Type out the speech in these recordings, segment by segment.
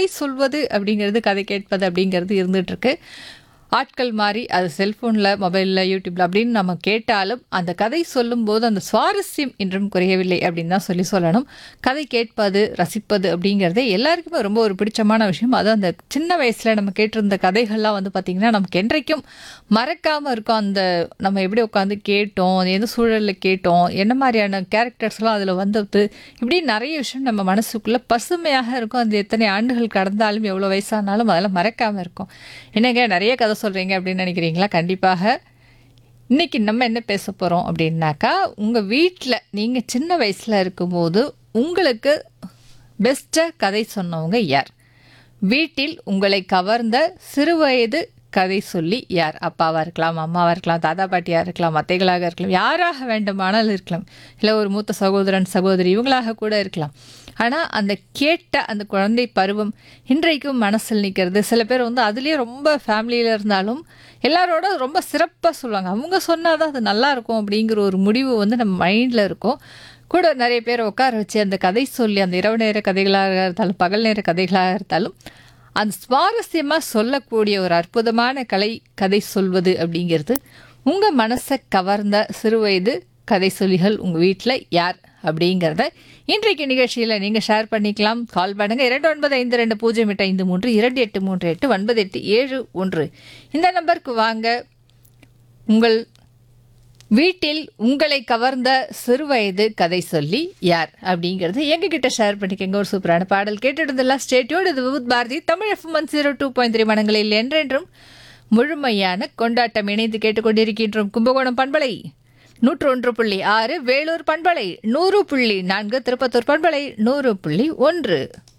கதை சொல்வது அப்படிங்கிறது கதை கேட்பது அப்படிங்கிறது இருந்துட்டு இருக்கு ஆட்கள் மாறி அது செல்ஃபோனில் மொபைலில் யூடியூப்ல அப்படின்னு நம்ம கேட்டாலும் அந்த கதை சொல்லும்போது அந்த சுவாரஸ்யம் இன்றும் குறையவில்லை அப்படின்னு தான் சொல்லி சொல்லணும் கதை கேட்பது ரசிப்பது அப்படிங்கிறதே எல்லாருக்குமே ரொம்ப ஒரு பிடிச்சமான விஷயம் அதுவும் அந்த சின்ன வயசில் நம்ம கேட்டிருந்த கதைகள்லாம் வந்து பார்த்திங்கன்னா நமக்கு என்றைக்கும் மறக்காமல் இருக்கும் அந்த நம்ம எப்படி உட்காந்து கேட்டோம் அது எந்த சூழலில் கேட்டோம் என்ன மாதிரியான கேரக்டர்ஸ்லாம் அதில் வந்தது இப்படி நிறைய விஷயம் நம்ம மனசுக்குள்ளே பசுமையாக இருக்கும் அது எத்தனை ஆண்டுகள் கடந்தாலும் எவ்வளோ வயசானாலும் அதெல்லாம் மறக்காமல் இருக்கும் என்னங்க நிறைய கதை சொல்கிறீங்க அப்படின்னு நினைக்கிறீங்களா கண்டிப்பாக இன்னைக்கு நம்ம என்ன பேச போகிறோம் அப்படின்னாக்கா உங்கள் வீட்டில் நீங்கள் சின்ன வயசில் இருக்கும்போது உங்களுக்கு பெஸ்ட்டாக கதை சொன்னவங்க யார் வீட்டில் உங்களை கவர்ந்த சிறுவயது கதை சொல்லி யார் அப்பாவாக இருக்கலாம் அம்மாவாக இருக்கலாம் தாத்தா பாட்டியாக இருக்கலாம் அத்தைகளாக இருக்கலாம் யாராக வேண்டுமானால் இருக்கலாம் இல்லை ஒரு மூத்த சகோதரன் சகோதரி இவங்களாக கூட இருக்கலாம் ஆனால் அந்த கேட்ட அந்த குழந்தை பருவம் இன்றைக்கும் மனசில் நிற்கிறது சில பேர் வந்து அதுலேயே ரொம்ப ஃபேமிலியில் இருந்தாலும் எல்லாரோட ரொம்ப சிறப்பாக சொல்லுவாங்க அவங்க சொன்னால் தான் அது நல்லா இருக்கும் அப்படிங்கிற ஒரு முடிவு வந்து நம்ம மைண்டில் இருக்கும் கூட நிறைய பேர் உட்கார வச்சு அந்த கதை சொல்லி அந்த இரவு நேர கதைகளாக இருந்தாலும் பகல் நேர கதைகளாக இருந்தாலும் அந்த சுவாரஸ்யமாக சொல்லக்கூடிய ஒரு அற்புதமான கலை கதை சொல்வது அப்படிங்கிறது உங்கள் மனசை கவர்ந்த சிறுவயது கதை சொல்லிகள் உங்கள் வீட்டில் யார் அப்படிங்கிறத இன்றைக்கு நிகழ்ச்சியில் நீங்கள் ஷேர் பண்ணிக்கலாம் கால் பண்ணுங்கள் இரண்டு ஒன்பது ஐந்து ரெண்டு பூஜ்ஜியம் எட்டு ஐந்து மூன்று இரண்டு எட்டு மூன்று எட்டு ஒன்பது எட்டு ஏழு ஒன்று இந்த நம்பருக்கு வாங்க உங்கள் வீட்டில் உங்களை கவர்ந்த சிறுவயது கதை சொல்லி யார் அப்படிங்கிறது எங்ககிட்ட ஷேர் பண்ணிக்கங்க ஒரு சூப்பரான பாடல் கேட்டுடுதெல்லாம் ஸ்டேட்யோடு இது with Bharathi Tamil F one zero two point three மனங்களில் என்றென்றும் முழுமையான கொண்டாட்டம் இணைந்து கேட்டுக்கொண்டிருக்கின்றோம் கும்பகோணம் பண்பலை நூற்று ஒன்று புள்ளி ஆறு வேலூர் பண்பலை நூறு புள்ளி நான்கு திருப்பத்தூர் பண்பலை நூறு புள்ளி ஒன்று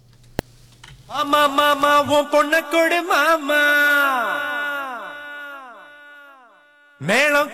மாமா மாமா உன் பொண்ண கொடு மாமா மேளம்